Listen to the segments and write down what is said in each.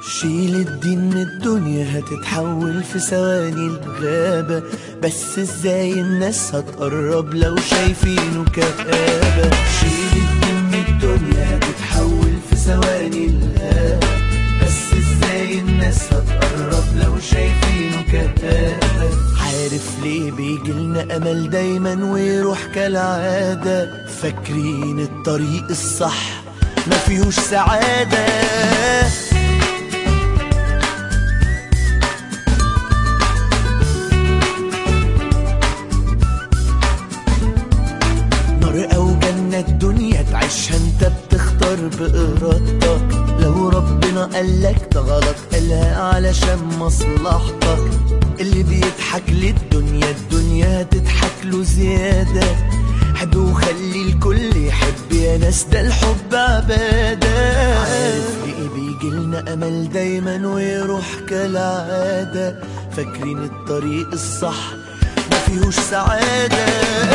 شيل الدين من الدنيا هتتحول في ثواني الغابة بس ازاي الناس هتقرب لو شايفينه كآبة شيل الدين من الدنيا هتتحول في ثواني الغابة بس ازاي الناس هتقرب لو شايفينه كآبة عارف ليه بيجيلنا أمل دايما ويروح كالعادة فاكرين الطريق الصح ما فيهوش سعادة نار او جنة الدنيا تعيشها انت بتختار بإرادتك لو ربنا قالك ده غلط قالها علشان مصلحتك اللي بيضحك للدنيا الدنيا تضحك له زيادة حب وخلي الكل يحب يا ناس ده الحب عبادة عارف ليه بيجيلنا أمل دايما ويروح كالعادة فاكرين الطريق الصح ما فيهوش سعادة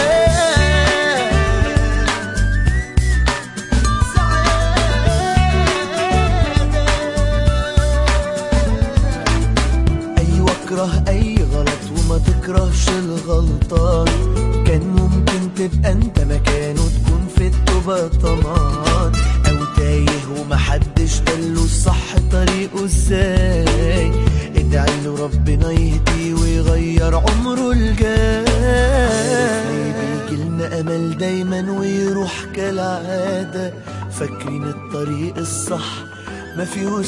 أيوة اكره أي غلط وما تكرهش الغلطان كان ممكن تبقى أنت مكانه تكون في التوبة طمان أو تايه ومحدش دله الصح طريقه ازاي ادعي له ربنا يهديه ويغير عمره الجاي بيجيلنا أمل دايما ويروح كالعادة فاكرين الطريق الصح ما فيهوش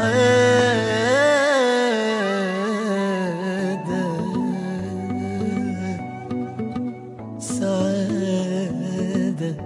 سعادة سعادة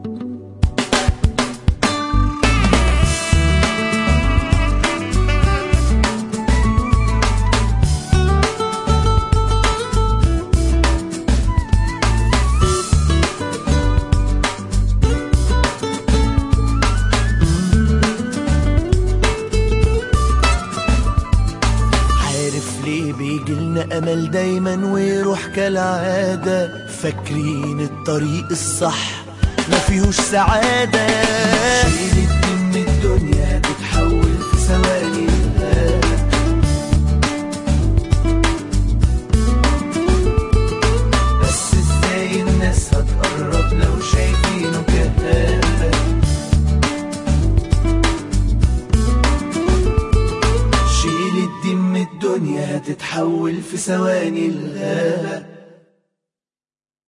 عارف ليه بيجيلنا أمل دايما ويروح كالعادة فاكرين الطريق الصح ما فيهوش سعادة شيل الدين من الدنيا تتحول في ثواني الغابة بس ازاي الناس هتقرب لو شايفينه كآبة شيل الدين من الدنيا هتتحول في ثواني الغابة